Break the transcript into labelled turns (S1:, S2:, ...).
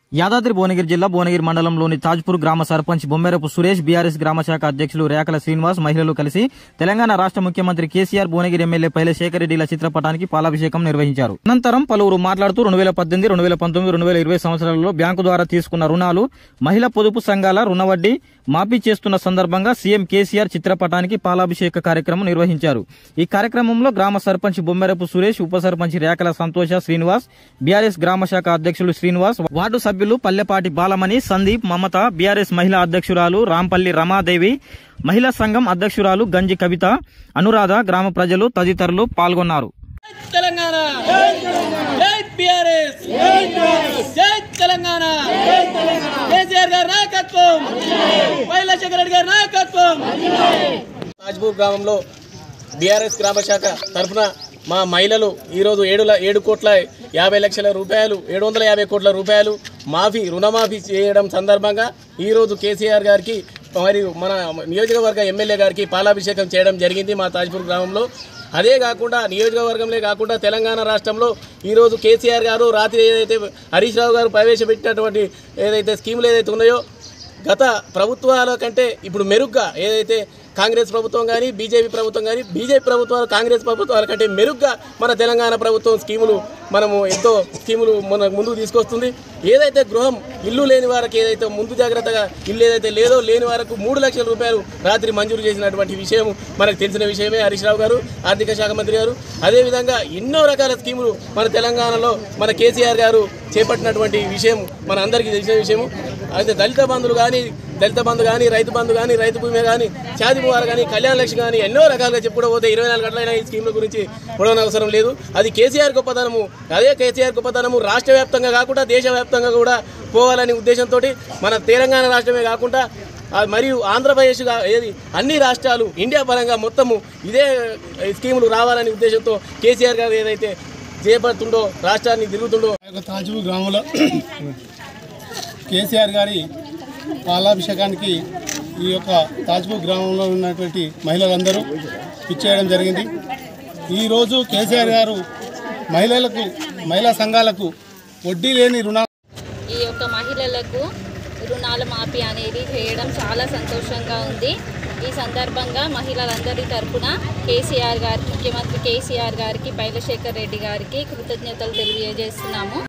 S1: యాదాద్రి భువనగిరి జిల్లా భువనగిరి మండలంలోని తాజ్పూర్ గ్రామ సర్పంచ్ బొమ్మెరపు సురేష్ బీఆర్ఎస్ గ్రామ శాఖ అధ్యక్షులు రేకల శ్రీనివాస్ మహిళలు కలిసి తెలంగాణ రాష్ట్ర ముఖ్యమంత్రి కేసీఆర్ భువనగిరి ఎమ్మెల్యే పైల శేఖర్ రెడ్డిల చిత్రపటానికి పాలాభిషేకం నిర్వహించారు అనంతరం పలువురు మాట్లాడుతూ రెండు వేల పద్దెనిమిది రెండు వేల పంతొమ్మిది రెండు వేల ఇరవై సంవత్సరాలలో బ్యాంకు ద్వారా తీసుకున్న రుణాలు మహిళా పొదుపు సంఘాల రుణవడ్డీ మాఫీ చేస్తున్న సందర్భంగా సీఎం కేసీఆర్ చిత్రపటానికి పాలాభిషేక కార్యక్రమం నిర్వహించారు ఈ కార్యక్రమంలో గ్రామ సర్పంచ్ బొమ్మెరపు సురేష్ ఉప సర్పంచ్ రేకల సంతోష శ్రీనివాస్ బీఆర్ఎస్ గ్రామ శాఖ అధ్యక్షులు శ్రీనివాస్ వార్డు సభ్యులు పల్లెపాటి బాలమణి సందీప్ మమత బీఆర్ఎస్ మహిళా అధ్యక్షురాలు రాంపల్లి రమాదేవి మహిళా సంఘం అధ్యక్షురాలు గంజి కవిత అనురాధ గ్రామ ప్రజలు తదితరులు పాల్గొన్నారు
S2: తెలంగాణ జై బిఆర్ఎస్ జై తెలంగాణ కేసీఆర్ గారి నాయకత్వం శేఖర్ రెడ్డి గారి నాయకత్వం తాజ్పూర్ గ్రామంలో బీఆర్ఎస్ గ్రామ శాఖ తరఫున మా మహిళలు ఈరోజు ఏడు ల- ఏడు కోట్ల యాభై లక్షల రూపాయలు ఏడు వందల యాభై కోట్ల రూపాయలు మాఫీ రుణమాఫీ చేయడం సందర్భంగా ఈరోజు కేసీఆర్ గారికి మరియు మన నియోజకవర్గ ఎమ్మెల్యే గారికి పాలాభిషేకం చేయడం జరిగింది మా తాజ్పూర్ గ్రామంలో అదే కాకుండా నియోజకవర్గంలో కాకుండా తెలంగాణ రాష్ట్రంలో ఈరోజు కేసీఆర్ గారు రాత్రి ఏదైతే హరీష్ రావు గారు ప్రవేశపెట్టినటువంటి ఏదైతే స్కీములు ఏదైతే ఉన్నాయో గత ప్రభుత్వాల కంటే ఇప్పుడు మెరుగ్గా ఏదైతే కాంగ్రెస్ ప్రభుత్వం కానీ బీజేపీ ప్రభుత్వం కానీ బీజేపీ ప్రభుత్వాలు కాంగ్రెస్ ప్రభుత్వాల కంటే మెరుగ్గా మన తెలంగాణ ప్రభుత్వం స్కీములు మనము ఎంతో స్కీములు మన ముందుకు తీసుకొస్తుంది ఏదైతే గృహం ఇల్లు లేని వారికి ఏదైతే ముందు జాగ్రత్తగా ఇల్లు ఏదైతే లేదో లేని వారికి మూడు లక్షల రూపాయలు రాత్రి మంజూరు చేసినటువంటి విషయం మనకు తెలిసిన విషయమే హరీష్ రావు గారు ఆర్థిక శాఖ మంత్రి గారు అదేవిధంగా ఎన్నో రకాల స్కీములు మన తెలంగాణలో మన కేసీఆర్ గారు చేపట్టినటువంటి విషయం మన అందరికీ తెలిసిన విషయము అయితే దళిత బంధువులు కానీ దళిత బంధు కానీ రైతు బంధు కానీ రైతు భూమి కానీ ఛాతి భూమాలు కానీ కళ్యాణ లక్ష్మి కానీ ఎన్నో రకాలుగా చెప్పుకుంటూ పోతే ఇరవై నాలుగు గంటలైనా ఈ స్కీమ్ల గురించి పొడవని అవసరం లేదు అది కేసీఆర్ గొప్పతనము అదే కేసీఆర్ గొప్పతనము రాష్ట్ర వ్యాప్తంగా కాకుండా దేశవ్యాప్తంగా కూడా పోవాలనే ఉద్దేశంతో మన తెలంగాణ రాష్ట్రమే కాకుండా ఆ మరియు ఆంధ్రప్రదేశ్ గా- ఏది అన్ని రాష్ట్రాలు ఇండియా పరంగా మొత్తము ఇదే స్కీములు రావాలనే ఉద్దేశంతో కేసీఆర్ గారు ఏదైతే చేపడుతుండో రాష్ట్రాన్ని తిరుగుతుండో
S3: ఆ యొక్క తాజు గ్రామంలో కేసీఆర్ గారి పాలాభిషేకానికి ఈ యొక్క తాజ్పూర్ గ్రామంలో ఉన్నటువంటి మహిళలందరూ ఇచ్చేయడం జరిగింది ఈరోజు కేసీఆర్ గారు మహిళలకు మహిళా సంఘాలకు వడ్డీ లేని రుణ
S4: ఈ యొక్క మహిళలకు రుణాల మాఫీ అనేది చేయడం చాలా సంతోషంగా ఉంది ఈ సందర్భంగా మహిళలందరి తరపున కేసీఆర్ గారికి ముఖ్యమంత్రి కేసీఆర్ గారికి పైలశేఖర్ రెడ్డి గారికి కృతజ్ఞతలు తెలియజేస్తున్నాము